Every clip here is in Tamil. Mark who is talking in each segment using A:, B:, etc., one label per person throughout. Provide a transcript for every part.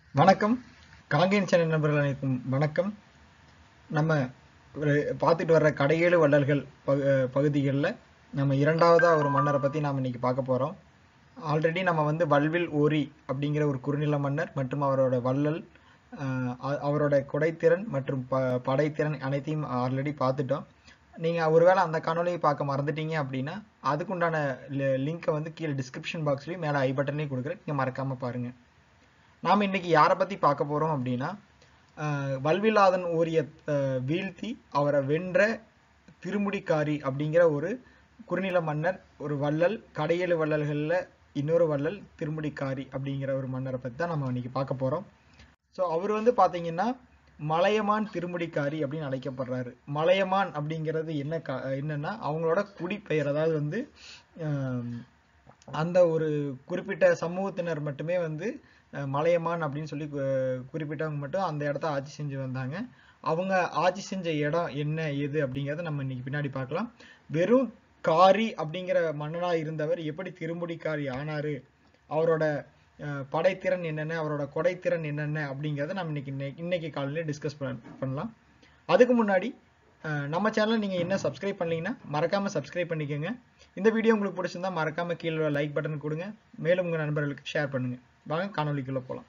A: வணக்கம் காங்கேயன் சேனல் நண்பர்கள் அனைவருக்கும் வணக்கம் நம்ம ஒரு பார்த்துட்டு வர்ற கடையேழு வள்ளல்கள் பகு பகுதிகளில் நம்ம இரண்டாவதா ஒரு மன்னரை பற்றி நாம் இன்னைக்கு பார்க்க போகிறோம் ஆல்ரெடி நம்ம வந்து வல்வில் ஓரி அப்படிங்கிற ஒரு குறுநில மன்னர் மற்றும் அவரோட வள்ளல் ஆஹ் அ- அவரோட கொடைத்திறன் மற்றும் ப படைத்திறன் அனைத்தையும் ஆல்ரெடி பார்த்துட்டோம் நீங்கள் ஒருவேளை அந்த காணொலியை பார்க்க மறந்துட்டீங்க அப்படின்னா அதுக்குண்டான லிங்கை வந்து கீழே டிஸ்கிரிப்ஷன் பாக்ஸ்லேயும் மேலே ஐ பட்டன்லேயும் கொடுக்குறேன் நீங்கள் மறக்காமல் பாருங்கள் நாம் இன்னைக்கு யாரை பற்றி பார்க்க போகிறோம் அப்படின்னா ஆஹ் வல்விலாதன் ஓரிய ஆஹ் வீழ்த்தி அவரை வென்ற திருமுடிக்காரி அப்படிங்கிற ஒரு குறுநில மன்னர் ஒரு வள்ளல் கடையேழு வள்ளல்களில் இன்னொரு வள்ளல் திருமுடிக்காரி அப்படிங்கிற ஒரு மன்னரை பற்றி தான் நம்ம இன்னைக்கு பார்க்க போகிறோம் ஸோ அவர் வந்து பார்த்தீங்கன்னா மலையமான் திருமுடிக்காரி அப்படின்னு அழைக்கப்படுறாரு மலையமான் அப்படிங்கிறது என்ன கா என்னன்னா அவங்களோட குடிப்பெயர் அதாவது வந்து ஆம், அந்த ஒரு குறிப்பிட்ட சமூகத்தினர் மட்டுமே வந்து அஹ், மலையமான் அப்படின்னு சொல்லி கு- குறிப்பிட்டவங்க மட்டும் அந்த இடத்த ஆட்சி செஞ்சு வந்தாங்க அவங்க ஆட்சி செஞ்ச இடம் என்ன ஏது அப்படிங்கிறத நம்ம இன்னைக்கு பின்னாடி பார்க்கலாம் வெறும் காரி அப்படிங்கிற மன்னனா இருந்தவர் எப்படி திருமுடிக்காரி ஆனாரு அவரோட அஹ், படைத்திறன் என்னென்ன அவரோட கொடைத்திறன் என்னென்ன அப்படிங்கிறத நம்ம இன்னைக்கு இன்னைக்கு- இன்னைக்கு காலையில டிஸ்கஸ் பண்ணலாம் அதுக்கு முன்னாடி அஹ், நம்ம சேனலை நீங்கள் என்ன சப்ஸ்கிரைப் பண்ணலீங்கன்னா மறக்காம சப்ஸ்கிரைப் பண்ணிக்கோங்க இந்த வீடியோ உங்களுக்கு பிடிச்சிருந்தா மறக்காம கீழே லைக் பட்டன் கொடுங்க மேலும் உங்கள் நண்பர்களுக்கு ஷேர் பண்ணுங்க வாங்க காணொலிக்குள்ள போகலாம்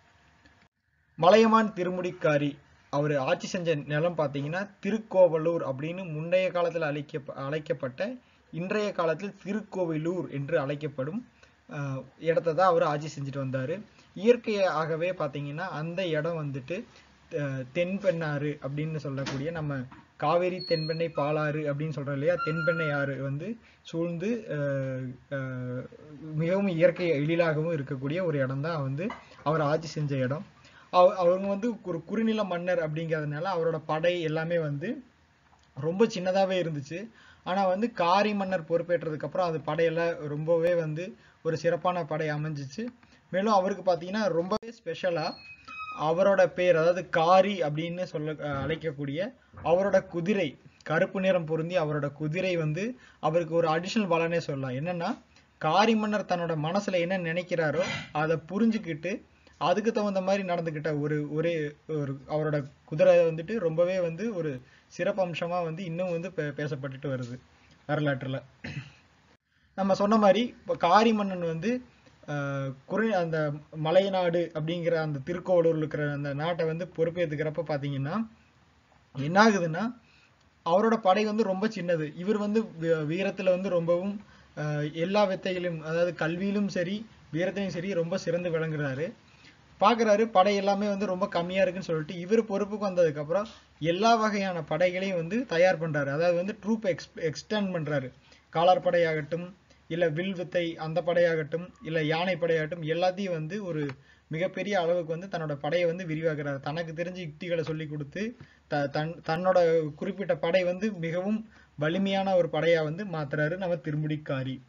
A: மலையமான் திருமுடிக்காரி அவர் ஆட்சி செஞ்ச நிலம் பார்த்தீங்கன்னா திருக்கோவலூர் அப்படின்னு முந்தைய காலத்தில் அழைக்க அழைக்கப்பட்ட இன்றைய காலத்தில் திருக்கோவிலூர் என்று அழைக்கப்படும் ஆஹ், இடத்த தான் அவர் ஆட்சி செஞ்சுட்டு வந்தார் இயற்கையாகவே பார்த்தீங்கன்னா அந்த இடம் வந்துட்டு அஹ், தென்பெண்ணாறு அப்படின்னு சொல்லக்கூடிய நம்ம காவேரி தென்பெண்ணை பாலாறு அப்படின்னு சொல்றோம் இல்லையா தென்பெண்ணை ஆறு வந்து சூழ்ந்து அஹ், அஹ், மிகவும் இயற்கை எழிலாகவும் இருக்கக்கூடிய ஒரு இடம் தான் வந்து அவர் ஆட்சி செஞ்ச இடம் அவ- அவங்க வந்து ஒரு குறுநில மன்னர் அப்படிங்கிறதுனால அவரோட படை எல்லாமே வந்து ரொம்ப சின்னதாவே இருந்துச்சு ஆனா வந்து காரி மன்னர் பொறுப்பேற்றதுக்கு அப்புறம் அது படையெல்லாம் ரொம்பவே வந்து ஒரு சிறப்பான படை அமைஞ்சிச்சு மேலும் அவருக்கு பார்த்தீங்கன்னா ரொம்பவே ஸ்பெஷலா அவரோட பேர் அதாவது காரி அப்படின்னு சொல்ல அஹ் அழைக்கக்கூடிய அவரோட குதிரை கருப்பு நிறம் பொருந்தி அவரோட குதிரை வந்து அவருக்கு ஒரு அடிஷனல் பலனே சொல்லலாம் என்னன்னா காரி மன்னர் தன்னோட மனசுல என்ன நினைக்கிறாரோ அதை புரிஞ்சுக்கிட்டு அதுக்கு தகுந்த மாதிரி நடந்துக்கிட்ட ஒரு ஒரே ஒரு அவரோட குதிரை வந்துட்டு ரொம்பவே வந்து ஒரு சிறப்பு அம்சமா வந்து இன்னும் வந்து பே- பேசப்பட்டுட்டு வருது வரலாற்றுல நம்ம சொன்ன மாதிரி இப்போ காரி மன்னன் வந்து ஆஹ், குறை அந்த மலையநாடு அப்படிங்கிற அந்த திருக்கோவலூர்ல இருக்கிற அந்த நாட்டை வந்து பொறுப்பேற்றுக்கிறப்ப பார்த்தீங்கன்னா என்ன ஆகுதுன்னா அவரோட படை வந்து ரொம்ப சின்னது இவர் வந்து வீ- வீரத்துல வந்து ரொம்பவும் ஆஹ், எல்லா வித்தைகளிலும் அதாவது கல்வியிலும் சரி வீரத்திலும் சரி ரொம்ப சிறந்து விளங்குறாரு பார்க்குறாரு படை எல்லாமே வந்து ரொம்ப கம்மியா இருக்குன்னு சொல்லிட்டு இவர் பொறுப்புக்கு வந்ததுக்கு அப்புறம் எல்லா வகையான படைகளையும் வந்து தயார் பண்றாரு அதாவது வந்து ட்ரூப் எக்ஸ் எக்ஸ்டெண்ட் பண்றாரு காலார் படையாகட்டும் இல்ல வில் வித்தை அந்த படையாகட்டும் இல்ல யானை படையாகட்டும் எல்லாத்தையும் வந்து ஒரு மிகப்பெரிய அளவுக்கு வந்து தன்னோட படையை வந்து விரிவாக்குறாரு தனக்கு தெரிஞ்ச யுக்திகளை சொல்லி கொடுத்து த தன் தன்னோட குறிப்பிட்ட படை வந்து மிகவும் வலிமையான ஒரு படையா வந்து மாத்துறாரு நம்ம திருமுடிக்காரி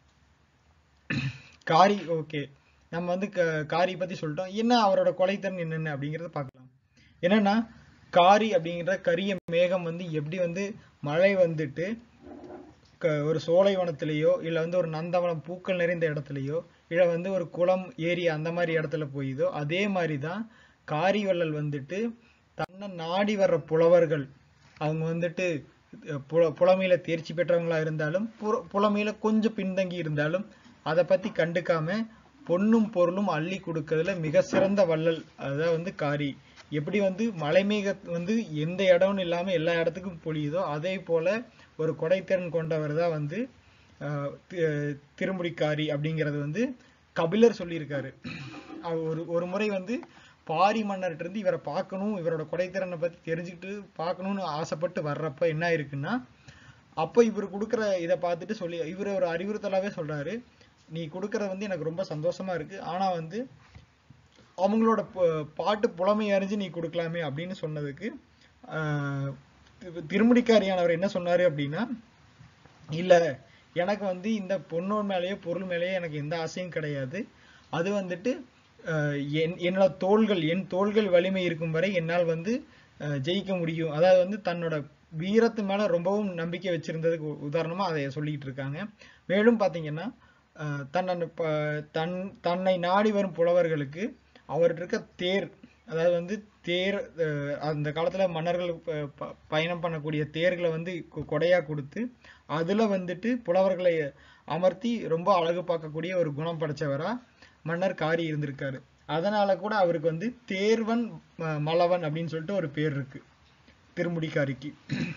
A: காரி ஓகே நம்ம வந்து க- காரி பத்தி சொல்லிட்டோம் என்ன அவரோட கொலைத்திறன் என்னென்ன அப்படிங்கறத பார்க்கலாம் என்னன்னா காரி அப்படிங்கிற கரிய மேகம் வந்து எப்படி வந்து மழை வந்துட்டு க- ஒரு சோலைவனத்திலேயோ இல்ல வந்து ஒரு நந்தவனம் பூக்கள் நிறைந்த இடத்துலயோ இல்ல வந்து ஒரு குளம் ஏரி அந்த மாதிரி இடத்துல போயுதோ அதே மாதிரி தான் காரி வள்ளல் வந்துட்டு தன்னை நாடி வர்ற புலவர்கள் அவங்க வந்துட்டு அஹ், புல புலமையில தேர்ச்சி பெற்றவங்களா இருந்தாலும் புற- புலமையில கொஞ்சம் பின்தங்கி இருந்தாலும் அதை பத்தி கண்டுக்காம பொன்னும் பொருளும் அள்ளி கொடுக்கறதுல மிக சிறந்த வள்ளல் அதான் வந்து காரி எப்படி வந்து மலைமேக வந்து எந்த இடம்னு இல்லாம எல்லா இடத்துக்கும் பொழியுதோ அதே போல ஒரு கொடைத்திறன் கொண்டவர் தான் வந்து ஆஹ், தி- திருமுடிக்காரி அப்படிங்கிறது வந்து கபிலர் சொல்லியிருக்காரு அவர் ஒரு ஒரு முறை வந்து பாரி மன்னர்கிட்ட இருந்து இவரை பார்க்கணும் இவரோட கொடைத்திறனை பத்தி தெரிஞ்சுக்கிட்டு பார்க்கணும்னு ஆசைப்பட்டு வர்றப்ப என்ன இருக்குன்னா அப்ப இவர் கொடுக்குற இதை பார்த்துட்டு சொல்லி இவர் ஒரு அறிவுறுத்தலாவே சொல்றாரு நீ கொடுக்கறது வந்து எனக்கு ரொம்ப சந்தோஷமா இருக்கு ஆனா வந்து அவங்களோட ப- பாட்டு புலமை அறிஞ்சு நீ கொடுக்கலாமே அப்படின்னு சொன்னதுக்கு ஆஹ், தி- திருமுடிக்காரியானவர் என்ன சொன்னாரு அப்படின்னா இல்ல எனக்கு வந்து இந்த பொண்ணோர் மேலேயோ பொருள் மேலேயோ எனக்கு எந்த ஆசையும் கிடையாது அது வந்துட்டு அஹ், என் என்னோட தோள்கள் என் தோள்கள் வலிமை இருக்கும் வரை என்னால் வந்து அஹ், ஜெயிக்க முடியும் அதாவது வந்து தன்னோட வீரத்து மேல ரொம்பவும் நம்பிக்கை வச்சிருந்ததுக்கு உ- உதாரணமா அதை சொல்லிட்டு இருக்காங்க மேலும் பாத்தீங்கன்னா அஹ், தன்னை ப- தன் தன்னை நாடி வரும் புலவர்களுக்கு அவர்கிட்ட இருக்க தேர் அதாவது வந்து தேர் அஹ், அந்த காலத்துல மன்னர்கள் ப- ப- பயணம் பண்ணக்கூடிய தேர்களை வந்து கொ- கொடையா கொடுத்து அதுல வந்துட்டு புலவர்களை அமர்த்தி ரொம்ப அழகு பார்க்கக்கூடிய ஒரு குணம் படைச்சவரா மன்னர் காரி இருந்திருக்காரு அதனால கூட அவருக்கு வந்து தேர்வன் ம- மலவன் அப்படின்னு சொல்லிட்டு ஒரு பேர் இருக்கு திருமுடிக்காரிக்கு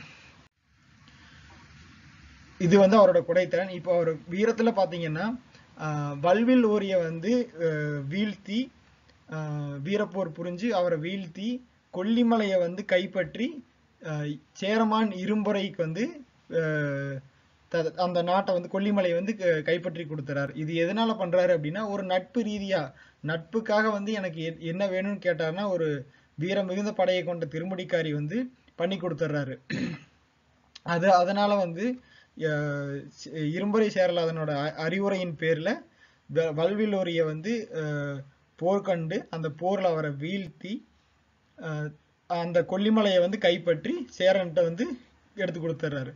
A: இது வந்து அவரோட குடைத்திறன் இப்போ அவர் வீரத்துல பாத்தீங்கன்னா ஆஹ், வல்வில் ஓரிய வந்து ஆஹ், வீழ்த்தி ஆஹ், வீரப்போர் புரிஞ்சு அவரை வீழ்த்தி கொல்லிமலையை வந்து கைப்பற்றி ஆஹ், சேரமான் இரும்புரைக்கு வந்து ஆஹ், த- அந்த நாட்டை வந்து கொல்லிமலையை வந்து க- கைப்பற்றி கொடுத்துறாரு இது எதனால பண்றாரு அப்படின்னா ஒரு நட்பு ரீதியா நட்புக்காக வந்து எனக்கு எ- என்ன வேணும்னு கேட்டாருன்னா ஒரு வீரம் மிகுந்த படையை கொண்ட திருமுடிக்காரி வந்து பண்ணி கொடுத்துட்றாரு அது அதனால வந்து அஹ், சி- இரும்புரை சேரலாதனோட அ- அறிவுரையின் பேர்ல வ- வல்விலோரிய வந்து அஹ், போர் கண்டு அந்த போர்ல அவரை வீழ்த்தி அஹ், அந்த கொல்லிமலையை வந்து கைப்பற்றி சேரன்ட்ட வந்து எடுத்து கொடுத்துட்றாரு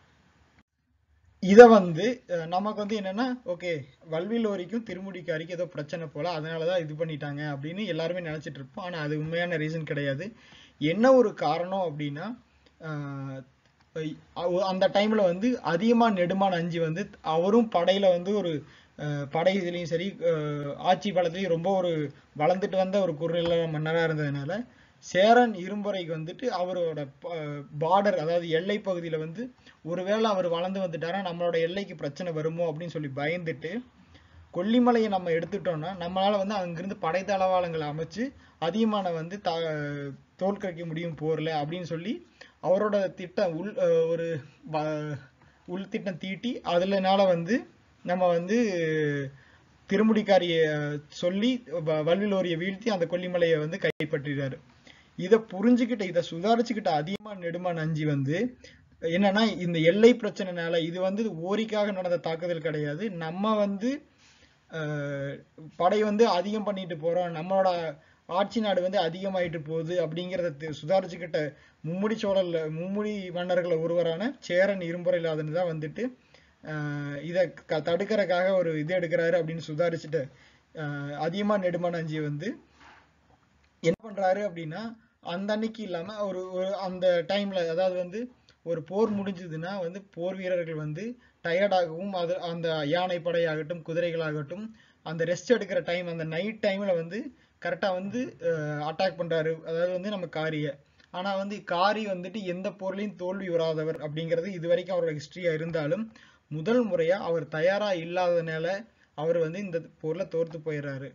A: இத வந்து அஹ், நமக்கு வந்து என்னன்னா ஓகே வல்விலோரிக்கும் திருமுடிக்காரிக்கும் ஏதோ பிரச்சனை போல அதனாலதான் இது பண்ணிட்டாங்க அப்படின்னு எல்லாருமே நினைச்சிட்டு இருப்போம் ஆனா அது உண்மையான ரீசன் கிடையாது என்ன ஒரு காரணம் அப்படின்னா ஆஹ் அவ- அந்த டைம்ல வந்து அதிகமா நெடுமான் அஞ்சு வந்து அவரும் படையில வந்து ஒரு அஹ், படை இதுலயும் சரி அஹ், ஆட்சி பலத்திலையும் ரொம்ப ஒரு வளர்ந்துட்டு வந்த ஒரு குறுநில மன்னரா இருந்ததுனால சேரன் இரும்புரைக்கு வந்துட்டு அவரோட பார்டர் அதாவது எல்லை பகுதியில வந்து ஒருவேளை அவர் வளர்ந்து வந்துட்டாரா நம்மளோட எல்லைக்கு பிரச்சனை வருமோ அப்படின்னு சொல்லி பயந்துட்டு கொல்லிமலையை நம்ம எடுத்துட்டோம்னா நம்மளால வந்து அங்கிருந்து படை தளவாளங்களை அமைச்சு அதிகமான வந்து த தோற்கடிக்க முடியும் போர்ல அப்படின்னு சொல்லி அவரோட திட்டம் உள் அஹ் ஒரு வ- உள் திட்டம் தீட்டி அதுலனால வந்து நம்ம வந்து திருமுடிக்காரிய சொல்லி வ- வல்விலோரிய வீழ்த்தி அந்த கொல்லிமலையை வந்து கைப்பற்றிறாரு இதை புரிஞ்சுக்கிட்ட இதை சுதாரிச்சுக்கிட்ட அதிகமா நெடுமான் அஞ்சி வந்து என்னன்னா இந்த எல்லை பிரச்சனைனால இது வந்து ஓரிக்காக நடந்த தாக்குதல் கிடையாது நம்ம வந்து அஹ், படை வந்து அதிகம் பண்ணிட்டு போறோம் நம்மளோட ஆட்சி நாடு வந்து அதிகமாயிட்டு போகுது அப்படிங்கிறத தி- சுதாரிச்சுக்கிட்ட மும்முடி சோழல்ல மும்முடி மன்னர்கள ஒருவரான சேரன் இரும்புரையிலாதன் தான் வந்துட்டு அஹ், இத க- தடுக்கறதுக்காக ஒரு இது எடுக்கிறாரு அப்படின்னு சுதாரிச்சுட்டு அஹ், அதிகமா நெடுமான் அஞ்சி வந்து என்ன பண்றாரு அப்படின்னா அந்த அன்னைக்கு இல்லாம ஒரு ஒரு அந்த டைம்ல அதாவது வந்து ஒரு போர் முடிஞ்சதுன்னா வந்து போர் வீரர்கள் வந்து டயர்டாகவும் அது அந்த யானை படையாகட்டும் குதிரைகளாகட்டும் அந்த ரெஸ்ட் எடுக்கிற டைம் அந்த நைட் டைம்ல வந்து கரெக்டா வந்து அட்டாக் பண்றாரு அதாவது வந்து நம்ம காரிய ஆனா வந்து காரி வந்துட்டு எந்த போர்லயும் தோல்வி வராதவர் அப்படிங்கிறது இது வரைக்கும் அவரோட ஹிஸ்டரியா இருந்தாலும் முதல் முறையா அவர் தயாரா இல்லாதனால அவர் வந்து இந்த போர்ல தோர்த்து போயிடுறாரு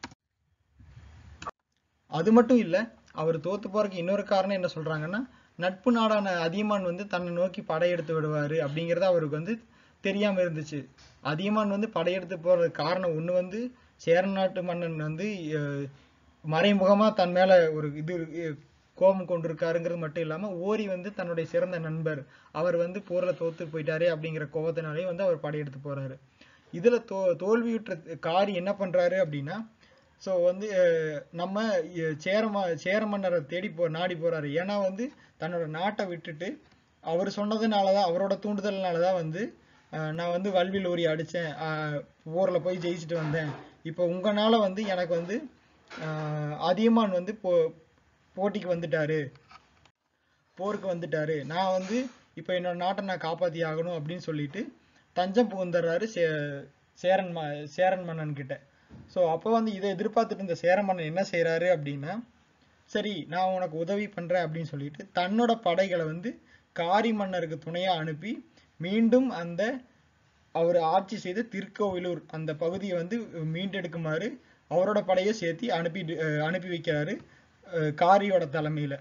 A: அது மட்டும் இல்ல அவர் தோத்து போறதுக்கு இன்னொரு காரணம் என்ன சொல்றாங்கன்னா நட்பு நாடான அதியமான் வந்து தன்னை நோக்கி படையெடுத்து விடுவாரு அப்படிங்கறது அவருக்கு வந்து தெரியாம இருந்துச்சு அதியமான் வந்து படையெடுத்து போறதுக்கு காரணம் ஒண்ணு வந்து சேர நாட்டு மன்னன் வந்து அஹ், மறைமுகமா தன் மேல ஒரு இது அஹ், கோபம் கொண்டிருக்காருங்கிறது மட்டும் இல்லாம ஓரி வந்து தன்னுடைய சிறந்த நண்பர் அவர் வந்து போர்ல தோத்து போயிட்டாரே அப்படிங்கிற கோபத்தினாலே வந்து அவர் படையெடுத்து போறாரு இதுல தோ தோல்வியுற்ற காரி என்ன பண்றாரு அப்படின்னா ஸோ வந்து அஹ், நம்ம அஹ், சேரம சேர மன்னரை தேடி போ நாடி போறாரு ஏன்னா வந்து தன்னோட நாட்டை விட்டுட்டு அவர் சொன்னதுனாலதான் அவரோட தூண்டுதல்னாலதான் வந்து அஹ், நான் வந்து வல்வில் ஓரி அடிச்சேன் அஹ், போர்ல போய் ஜெயிச்சுட்டு வந்தேன் இப்போ உங்கனால வந்து எனக்கு வந்து அஹ், அதியமான் வந்து போ போட்டிக்கு வந்துட்டாரு போருக்கு வந்துட்டாரு நான் வந்து இப்போ என்னோட நாட்டை நான் காப்பாத்தி ஆகணும் அப்படின்னு சொல்லிட்டு தஞ்சம் புகுந்துடுறாரு சே சேரன் ம சேரன் மன்னன் கிட்ட ஸோ அப்போ வந்து இதை எதிர்பார்த்துட்டு இருந்த சேர மன்னன் என்ன செய்றாரு அப்படின்னா சரி நான் உனக்கு உதவி பண்றேன் அப்படின்னு சொல்லிட்டு தன்னோட படைகளை வந்து காரி மன்னருக்கு துணையா அனுப்பி மீண்டும் அந்த அவர் ஆட்சி செய்த திருக்கோவிலூர் அந்த பகுதியை வந்து மீண்டெடுக்குமாறு அவரோட படையை சேர்த்து அனுப்பி அனுப்பி வைக்கிறாரு அஹ் காரியோட தலைமையில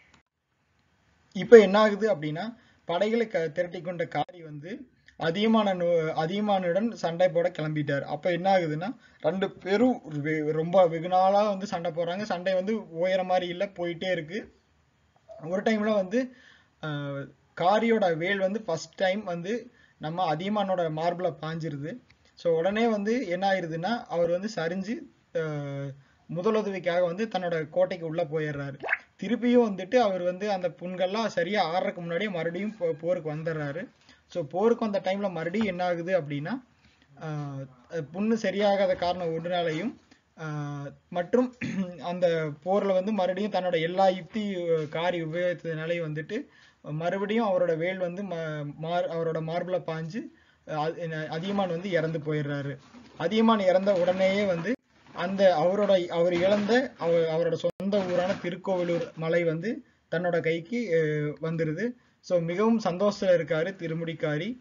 A: இப்ப என்ன ஆகுது அப்படின்னா படைகளை க திரட்டி கொண்ட காரி வந்து அதிகமான அதிகமானுடன் சண்டை போட கிளம்பிட்டார் அப்ப என்ன ஆகுதுன்னா ரெண்டு பேரும் வெ- ரொம்ப வெகு நாளா வந்து சண்டை போடுறாங்க சண்டை வந்து ஓயற மாதிரி இல்ல போயிட்டே இருக்கு ஒரு டைம்ல வந்து ஆஹ், காரியோட வேல் வந்து ஃபர்ஸ்ட் டைம் வந்து நம்ம அதியமானோட மார்பிள பாஞ்சிருது ஸோ உடனே வந்து என்ன ஆயிருதுன்னா அவர் வந்து சரிஞ்சு ஆஹ், முதலுதவிக்காக வந்து தன்னோட கோட்டைக்கு உள்ள போயிடுறாரு திருப்பியும் வந்துட்டு அவர் வந்து அந்த புண்கள்லாம் சரியா ஆறதுக்கு முன்னாடியே மறுபடியும் போ- போருக்கு வந்துடுறாரு ஸோ போருக்கு வந்த டைம்ல மறுபடியும் என்ன ஆகுது அப்படின்னா ஆஹ், புண்ணு சரியாகாத காரணம் ஒன்றுனாலையும் ஆஹ், மற்றும் அந்த போர்ல வந்து மறுபடியும் தன்னோட எல்லா யுக்தி அஹ், காரி உபயோகித்ததுனாலே வந்துட்டு மறுபடியும் அவரோட வேல் வந்து ம- மார் அவரோட மார்பிள பாஞ்சு அஹ், அ- என்ன- அதியமான் வந்து இறந்து போயிடுறாரு அதியமான் இறந்த உடனேயே வந்து அந்த அவரோட அவர் இழந்த அவ- அவரோட சொந்த ஊரான திருக்கோவிலூர் மலை வந்து தன்னோட கைக்கு அஹ், வந்துருது ஸோ மிகவும் சந்தோஷத்துல இருக்காரு திருமுடிக்காரி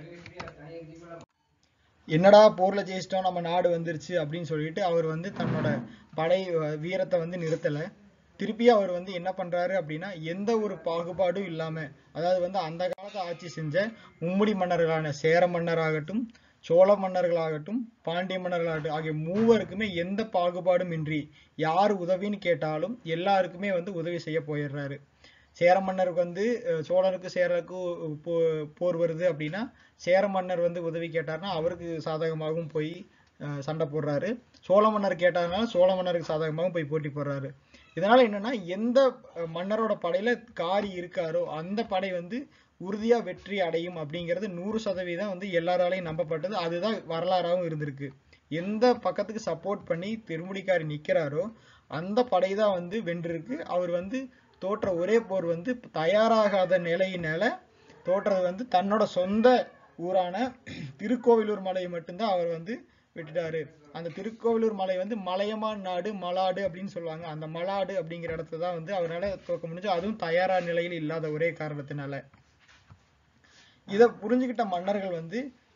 A: என்னடா போர்ல ஜெயிச்சிட்டோம் நம்ம நாடு வந்துருச்சு அப்படின்னு சொல்லிட்டு அவர் வந்து தன்னோட படை அஹ், வீரத்தை வந்து நிறுத்தல திருப்பி அவர் வந்து என்ன பண்றாரு அப்படின்னா எந்த ஒரு பாகுபாடும் இல்லாம அதாவது வந்து அந்த காலத்தை ஆட்சி செஞ்ச மும்முடி மன்னர்களான சேர மன்னராகட்டும் சோழ மன்னர்களாகட்டும் பாண்டிய மன்னர்களாகட்டும் ஆகிய மூவருக்குமே எந்த பாகுபாடும் இன்றி யார் உதவின்னு கேட்டாலும் எல்லாருக்குமே வந்து உதவி செய்ய போயிடுறாரு சேர மன்னருக்கு வந்து அஹ், சோழனுக்கு சேரனுக்கும் போ- போர் வருது அப்படின்னா சேர மன்னர் வந்து உதவி கேட்டாருன்னா அவருக்கு சாதகமாகவும் போய் அஹ், சண்டை போடுறாரு சோழ மன்னர் கேட்டாருன்னா சோழ மன்னருக்கு சாதகமாகவும் போய் போட்டி போடுறாரு இதனால என்னன்னா எந்த அஹ், மன்னரோட படையில காரி இருக்காரோ அந்த படை வந்து உறுதியா வெற்றி அடையும் அப்படிங்கிறது நூறு சதவீதம் வந்து எல்லாராலையும் நம்பப்பட்டது அதுதான் வரலாறாகவும் இருந்திருக்கு எந்த பக்கத்துக்கு சப்போர்ட் பண்ணி திருமுடிக்காரி நிக்கிறாரோ அந்த படை தான் வந்து வென்றிருக்கு அவர் வந்து தோற்ற ஒரே போர் வந்து தயாராகாத நிலையினால தோற்றது வந்து தன்னோட சொந்த ஊரான திருக்கோவிலூர் மலையை மட்டும்தான் அவர் வந்து விட்டுட்டாரு அந்த திருக்கோவிலூர் மலை வந்து மலையமான் நாடு மலாடு அப்படின்னு சொல்லுவாங்க அந்த மலாடு அப்படிங்கிற இடத்துல தான் வந்து அவரால தோக்க முடிஞ்சு அதுவும் தயாரா நிலையில் இல்லாத ஒரே காரணத்தினால இத புரிஞ்சுக்கிட்ட மன்னர்கள் வந்து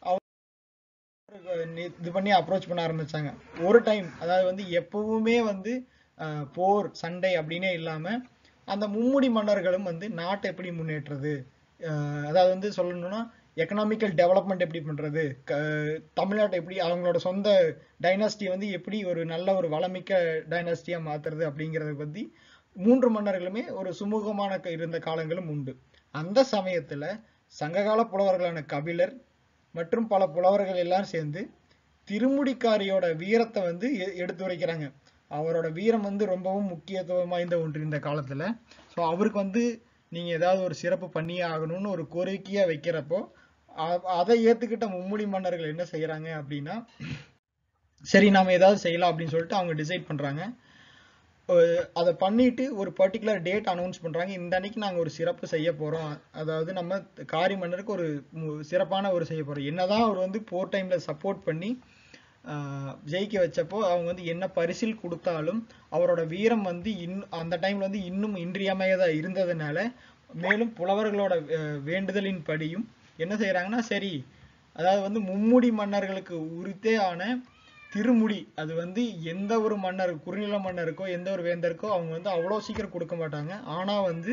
A: அவர் இது பண்ணி அப்ரோச் பண்ண ஆரம்பிச்சாங்க ஒரு டைம் அதாவது வந்து எப்பவுமே வந்து அஹ், போர் சண்டை அப்படின்னே இல்லாம அந்த மும்முடி மன்னர்களும் வந்து நாட்டை எப்படி முன்னேற்றுறது அஹ், அதாவது வந்து சொல்லணும்னா எக்கனாமிக்கல் டெவலப்மெண்ட் எப்படி பண்றது க- தமிழ்நாட்டை எப்படி அவங்களோட சொந்த டைனாஸ்டி வந்து எப்படி ஒரு நல்ல ஒரு வளமிக்க டைனாஸ்டியா மாத்துறது அப்படிங்கறத பத்தி மூன்று மன்னர்களுமே ஒரு சுமூகமான க- இருந்த காலங்களும் உண்டு அந்த சமயத்துல சங்ககால புலவர்களான கபிலர் மற்றும் பல புலவர்கள் எல்லாம் சேர்ந்து திருமுடிக்காரியோட வீரத்தை வந்து எ- எடுத்துரைக்கிறாங்க அவரோட வீரம் வந்து ரொம்பவும் முக்கியத்துவம் வாய்ந்த ஒன்று இந்த காலத்துல ஸோ அவருக்கு வந்து நீங்க ஏதாவது ஒரு சிறப்பு பண்ணியே ஆகணும்னு ஒரு கோரிக்கையா வைக்கிறப்போ அ- அதை ஏத்துக்கிட்ட மும்முடி மன்னர்கள் என்ன செய்யறாங்க அப்படின்னா சரி நாம ஏதாவது செய்யலாம் அப்படின்னு சொல்லிட்டு அவங்க டிசைட் பண்றாங்க அஹ் அதை பண்ணிட்டு ஒரு பர்டிகுலர் டேட் அனௌன்ஸ் பண்றாங்க இந்த அன்னைக்கு நாங்க ஒரு சிறப்பு செய்ய போறோம் அதாவது நம்ம காரி மன்னருக்கு ஒரு மு- சிறப்பான ஒரு செய்ய போறோம் என்னதான் அவர் வந்து போர் டைம்ல சப்போர்ட் பண்ணி ஆஹ் ஜெயிக்க வச்சப்போ அவங்க வந்து என்ன பரிசில் கொடுத்தாலும் அவரோட வீரம் வந்து இன் அந்த டைம்ல வந்து இன்னும் இன்றியமையாதா இருந்ததுனால மேலும் புலவர்களோட அஹ், வேண்டுதலின் படியும் என்ன செய்யறாங்கன்னா சரி அதாவது வந்து மும்முடி மன்னர்களுக்கு உரித்தே ஆன திருமுடி அது வந்து எந்த ஒரு மன்னர் குறுநில மன்னருக்கோ எந்த ஒரு வேந்தருக்கோ அவங்க வந்து அவ்வளவு சீக்கிரம் கொடுக்க மாட்டாங்க ஆனா வந்து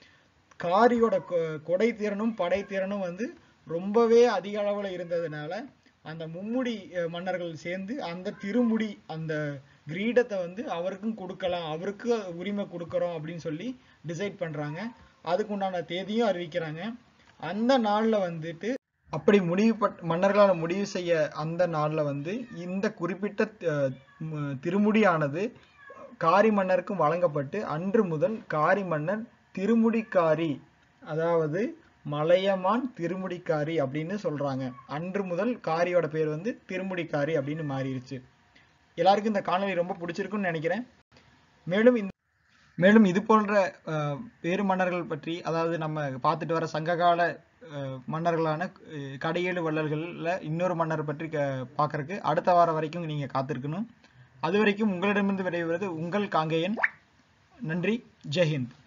A: காரியோட கொ- கொடை திறனும் படை திறனும் வந்து ரொம்பவே அதிக அளவுல இருந்ததுனால அந்த மும்முடி அஹ், மன்னர்கள் சேர்ந்து அந்த திருமுடி அந்த கிரீடத்தை வந்து அவருக்கும் கொடுக்கலாம் அவருக்கு உரிமை கொடுக்கறோம் அப்படின்னு சொல்லி டிசைட் பண்றாங்க அதுக்கு உண்டான தேதியும் அறிவிக்கிறாங்க அந்த நாள்ல வந்துட்டு அப்படி முடிவு பட் மன்னர்களால் முடிவு செய்ய அந்த நாள்ல வந்து இந்த குறிப்பிட்ட அஹ், ம- திருமுடியானது காரி மன்னருக்கும் வழங்கப்பட்டு அன்று முதல் காரி மன்னர் திருமுடிக்காரி அதாவது மலையமான் திருமுடிக்காரி அப்படின்னு சொல்றாங்க அன்று முதல் காரியோட பேர் வந்து திருமுடிக்காரி அப்படின்னு மாறிடுச்சு எல்லாருக்கும் இந்த காணொளி ரொம்ப பிடிச்சிருக்குன்னு நினைக்கிறேன் மேலும் இந்த மேலும் இது போன்ற அஹ், வேறு மன்னர்கள் பற்றி அதாவது நம்ம பார்த்துட்டு வர சங்ககால அஹ், மன்னர்களான அஹ், கடையேழு வள்ளல்கள்ல இன்னொரு மன்னர் பற்றி க- பார்க்கறதுக்கு அடுத்த வாரம் வரைக்கும் நீங்க காத்திருக்கணும் அது வரைக்கும் உங்களிடமிருந்து விடைபெறுவது உங்கள் காங்கேயன் நன்றி ஜெய்ஹிந்த்